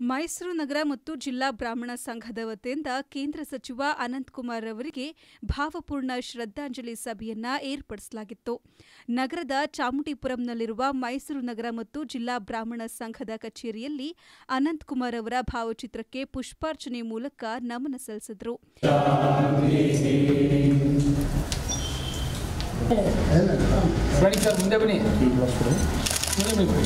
ಮೈಸೂರು ನಗರ ಮತ್ತು ಜಿಲ್ಲಾ ಬ್ರಾಹ್ಮಣ ಸಂಘದ ವತಿಯಿಂದ ಕೇಂದ್ರ ಸಚಿವ ಅನಂತಕುಮಾರ್ ಅವರಿಗೆ ಭಾವಪೂರ್ಣ ಶ್ರದ್ಧಾಂಜಲಿ ಸಭೆಯನ್ನ ಏರ್ಪಡಿಸಲಾಗಿತ್ತು ನಗರದ ಚಾಮುಂಡಿಪುರಂನಲ್ಲಿರುವ ಮೈಸೂರು ನಗರ ಮತ್ತು ಜಿಲ್ಲಾ ಬ್ರಾಹ್ಮಣ ಸಂಘದ ಕಚೇರಿಯಲ್ಲಿ ಅನಂತಕುಮಾರ್ ಅವರ ಭಾವಚಿತ್ರಕ್ಕೆ ಪುಷ್ಪಾರ್ಚನೆ ಮೂಲಕ ನಮನ ಸಲ್ಲಿಸಿದರು ಬನ್ನಿ ಸರ್ ಮುಂದೆ ಬನ್ನಿ ಮುಂದೆ ಬನ್ನಿ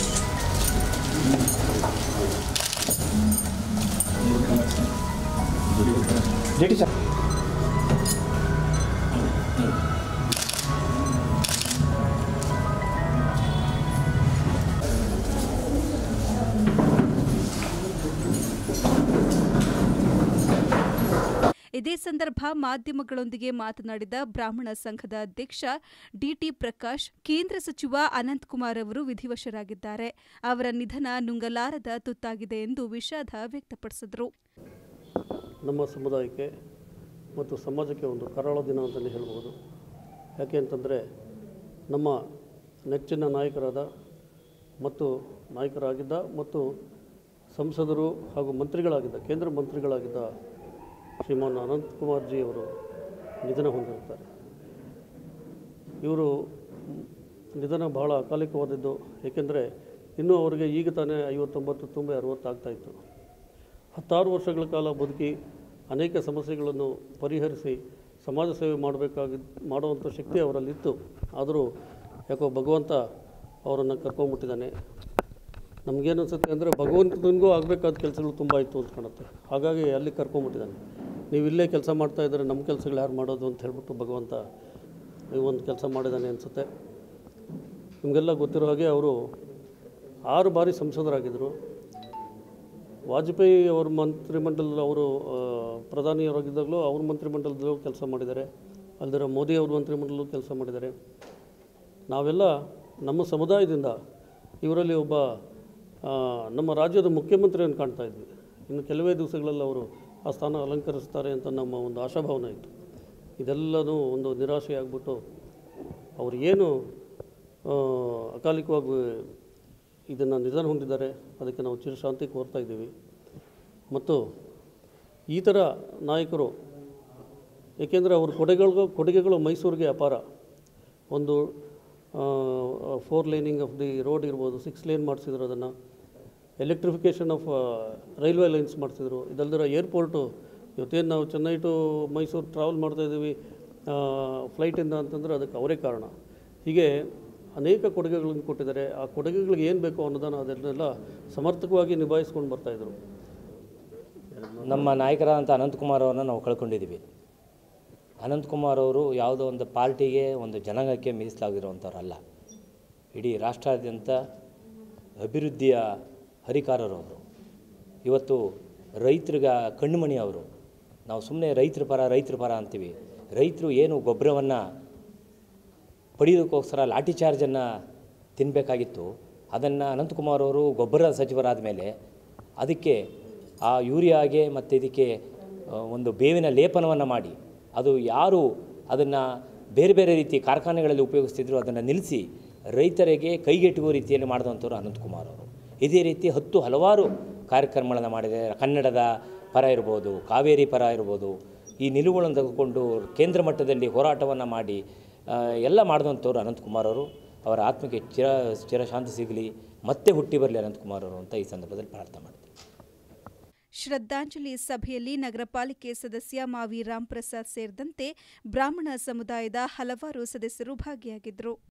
ಜೆಟಿ ಸರ್ ಇದೇ ಸಂದರ್ಭ ಮಾಧ್ಯಮಗಳೊಂದಿಗೆ ಮಾತನಾಡಿದ ಬ್ರಾಹ್ಮಣ ಸಂಘದ ಅಧ್ಯಕ್ಷ ಡಿಟಿ ಪ್ರಕಾಶ್ ಕೇಂದ್ರ ಸಚಿವ ಅನಂತಕುಮಾರ್ ಅವರು ವಿಧಿವಶರಾಗಿದ್ದಾರೆ ಅವರ ನಿಧನ ನುಂಗಲಾರದ ತುತ್ತಾಗಿದೆ ಎಂದು ವಿಷಾದ ವ್ಯಕ್ತಪಡಿಸಿದರು ನಮ್ಮ ಸಮುದಾಯಕ್ಕೆ ಮತ್ತು ಸಮಾಜಕ್ಕೆ ಒಂದು ಕರಾಳ ದಿನ ಅಂತಲೇ ಹೇಳ್ಬೋದು ಯಾಕೆ ಅಂತಂದರೆ ನಮ್ಮ ನೆಚ್ಚಿನ ನಾಯಕರಾದ ಮತ್ತು ನಾಯಕರಾಗಿದ್ದ ಮತ್ತು ಸಂಸದರು ಹಾಗೂ ಮಂತ್ರಿಗಳಾಗಿದ್ದ ಕೇಂದ್ರ ಮಂತ್ರಿಗಳಾಗಿದ್ದ ಶ್ರೀಮಾನ್ ಅನಂತಕುಮಾರ್ ಜಿ ಅವರು ನಿಧನ ಹೊಂದಿರುತ್ತಾರೆ ಇವರು ನಿಧನ ಬಹಳ ಅಕಾಲಿಕವಾದದ್ದು ಏಕೆಂದರೆ ಇನ್ನೂ ಅವರಿಗೆ ಈಗ ತಾನೇ ಐವತ್ತೊಂಬತ್ತು ತುಂಬ ಅರವತ್ತಾಗ್ತಾಯಿತ್ತು ಹತ್ತಾರು ವರ್ಷಗಳ ಕಾಲ ಬದುಕಿ ಅನೇಕ ಸಮಸ್ಯೆಗಳನ್ನು ಪರಿಹರಿಸಿ ಸಮಾಜ ಸೇವೆ ಮಾಡಬೇಕಾಗಿ ಮಾಡುವಂಥ ಶಕ್ತಿ ಅವರಲ್ಲಿತ್ತು ಆದರೂ ಯಾಕೋ ಭಗವಂತ ಅವರನ್ನು ಕರ್ಕೊಂಡ್ಬಿಟ್ಟಿದ್ದಾನೆ ನಮಗೇನು ಅನಿಸುತ್ತೆ ಅಂದರೆ ಭಗವಂತನಿಗೂ ಆಗಬೇಕಾದ ಕೆಲಸಗಳು ತುಂಬ ಇತ್ತು ಅಂತ ಕಾಣುತ್ತೆ ಹಾಗಾಗಿ ಅಲ್ಲಿ ಕರ್ಕೊಂಡ್ಬಿಟ್ಟಿದ್ದಾನೆ ನೀವು ಇಲ್ಲೇ ಕೆಲಸ ಮಾಡ್ತಾ ಇದ್ದರೆ ನಮ್ಮ ಕೆಲಸಗಳು ಯಾರು ಮಾಡೋದು ಅಂತ ಹೇಳ್ಬಿಟ್ಟು ಭಗವಂತ ಈ ಒಂದು ಕೆಲಸ ಮಾಡಿದ್ದಾನೆ ಅನಿಸುತ್ತೆ ನಿಮಗೆಲ್ಲ ಗೊತ್ತಿರೋ ಹಾಗೆ ಅವರು ಆರು ಬಾರಿ ಸಂಸದರಾಗಿದ್ದರು ವಾಜಪೇಯಿ ಅವ್ರ ಮಂತ್ರಿಮಂಡಲದಲ್ಲಿ ಅವರು ಆ, ಪ್ರಧಾನಿಯವರಾಗಿದ್ದಾಗಲೂ ಅವ್ರ ಮಂತ್ರಿಮಂಡಲದಲ್ಲೂ ಕೆಲಸ ಮಾಡಿದ್ದಾರೆ ಅಲ್ದಿರ ಮೋದಿ ಅವ್ರ ಮಂತ್ರಿಮಂಡಲಲ್ಲೂ ಕೆಲಸ ಮಾಡಿದ್ದಾರೆ ನಾವೆಲ್ಲ ನಮ್ಮ ಸಮುದಾಯದಿಂದ ಇವರಲ್ಲಿ ಒಬ್ಬ ಆ, ನಮ್ಮ ರಾಜ್ಯದ ಮುಖ್ಯಮಂತ್ರಿಯನ್ನು ಕಾಣ್ತಾ ಇದ್ವಿ ಇನ್ನು ಕೆಲವೇ ದಿವಸಗಳಲ್ಲಿ ಅವರು ಆ ಸ್ಥಾನ ಅಲಂಕರಿಸ್ತಾರೆ ಅಂತ ನಮ್ಮ ಒಂದು ಆಶಾಭಾವನೆ ಇತ್ತು ಇದೆಲ್ಲನೂ ಒಂದು ನಿರಾಶೆಯಾಗ್ಬಿಟ್ಟು ಅವರು ಏನು ಆ, ಅಕಾಲಿಕವಾಗಿ ಇದನ್ನು ನಿಧನ ಹೊಂದಿದ್ದಾರೆ ಅದಕ್ಕೆ ನಾವು ಚಿರಶಾಂತಿ ಕೋರ್ತಾ ಇದ್ದೀವಿ ಮತ್ತು ಈ ಥರ ನಾಯಕರು ಏಕೆಂದರೆ ಅವ್ರ ಕೊಡುಗೆಗಳು ಕೊಡುಗೆಗಳು ಮೈಸೂರಿಗೆ ಅಪಾರ ಒಂದು four lining of the road ಇರ್ಬೋದು ಸಿಕ್ಸ್ ಲೈನ್ ಮಾಡಿಸಿದ್ರು ಅದನ್ನು ಎಲೆಕ್ಟ್ರಿಫಿಕೇಷನ್ ಆಫ್ ರೈಲ್ವೆ ಲೈನ್ಸ್ ಮಾಡಿಸಿದ್ರು ಇದಲ್ದಿರ ಏರ್ಪೋರ್ಟು ಇವತ್ತೇನು ನಾವು ಚೆನ್ನೈ ಟು ಮೈಸೂರು ಟ್ರಾವೆಲ್ ಮಾಡ್ತಾಯಿದ್ದೀವಿ ಫ್ಲೈಟಿಂದ ಅಂತಂದರೆ ಅದಕ್ಕೆ ಅವರೇ ಕಾರಣ ಹೀಗೆ ಅನೇಕ ಕೊಡುಗೆಗಳನ್ನು ಕೊಟ್ಟಿದ್ದಾರೆ ಆ ಕೊಡುಗೆಗಳಿಗೆ ಏನು ಬೇಕೋ ಅನ್ನೋದನ್ನು ಅದನ್ನೆಲ್ಲ ಸಮರ್ಥಕವಾಗಿ ನಿಭಾಯಿಸ್ಕೊಂಡು ಬರ್ತಾಯಿದ್ರು ನಮ್ಮ ನಾಯಕರಾದಂಥ ಅನಂತಕುಮಾರ್ ಅವ್ರನ್ನ ನಾವು ಕಳ್ಕೊಂಡಿದ್ದೀವಿ ಅನಂತಕುಮಾರ್ ಅವರು ಯಾವುದೋ ಒಂದು ಪಾರ್ಟಿಗೆ ಒಂದು ಜನಾಂಗಕ್ಕೆ ಮೀಸಲಾಗಿರುವಂಥವ್ರಲ್ಲ ಇಡೀ ರಾಷ್ಟ್ರಾದ್ಯಂತ ಅಭಿವೃದ್ಧಿಯ ಹರಿಕಾರರು ಅವರು ಇವತ್ತು ರೈತರಿಗ ಕಣ್ಣುಮಣಿ ಅವರು ನಾವು ಸುಮ್ಮನೆ ರೈತರ ಪರ ರೈತರ ಪರ ಅಂತೀವಿ ರೈತರು ಏನು ಗೊಬ್ಬರವನ್ನು ಪಡೆಯೋದಕ್ಕೋಸ್ಕರ ಲಾಠಿ ಚಾರ್ಜನ್ನು ತಿನ್ನಬೇಕಾಗಿತ್ತು ಅದನ್ನು ಅನಂತಕುಮಾರ್ ಅವರು ಗೊಬ್ಬರ ಸಚಿವರಾದ ಮೇಲೆ ಅದಕ್ಕೆ ಆ ಯೂರಿಯಾಗೆ ಮತ್ತು ಇದಕ್ಕೆ ಆ, ಒಂದು ಬೇವಿನ ಲೇಪನವನ್ನು ಮಾಡಿ ಅದು ಯಾರು ಅದನ್ನು ಬೇರೆ ಬೇರೆ ರೀತಿ ಕಾರ್ಖಾನೆಗಳಲ್ಲಿ ಉಪಯೋಗಿಸ್ತಿದ್ರು ಅದನ್ನು ನಿಲ್ಲಿಸಿ ರೈತರಿಗೆ ಕೈಗೆಟುಕುವ ರೀತಿಯಲ್ಲಿ ಮಾಡಿದಂಥವ್ರು ಅನಂತಕುಮಾರ್ ಅವರು ಇದೇ ರೀತಿ ಹತ್ತು ಹಲವಾರು ಕಾರ್ಯಕ್ರಮಗಳನ್ನು ಮಾಡಿದ್ದಾರೆ ಕನ್ನಡದ ಪರ ಇರ್ಬೋದು ಕಾವೇರಿ ಪರ ಇರ್ಬೋದು ಈ ನಿಲುವುಗಳನ್ನು ತೆಗೆದುಕೊಂಡು ಕೇಂದ್ರ ಮಟ್ಟದಲ್ಲಿ ಹೋರಾಟವನ್ನು ಮಾಡಿ ಆ, ಎಲ್ಲ ಮಾಡಿದಂಥವ್ರು ಅನಂತಕುಮಾರ್ ಅವರು ಅವರ ಆತ್ಮಕ್ಕೆ ಚಿರ ಚಿರಶಾಂತಿ ಸಿಗಲಿ ಮತ್ತೆ ಹುಟ್ಟಿ ಬರಲಿ ಅನಂತಕುಮಾರ್ ಅವರು ಅಂತ ಈ ಸಂದರ್ಭದಲ್ಲಿ ಪ್ರಾರ್ಥನೆ ಮಾಡ್ತೀನಿ ಶ್ರದ್ಧಾಂಜಲಿ ಸಭೆಯಲ್ಲಿ ನಗರ ಪಾಲಿಕೆ ಸದಸ್ಯ ಮಾವಿ ರಾಮ್ ಪ್ರಸಾದ್ ಸೇರಿದಂತೆ ಬ್ರಾಹ್ಮಣ ಸಮುದಾಯದ ಹಲವಾರು ಸದಸ್ಯರು ಭಾಗಿಯಾಗಿದ್ದರು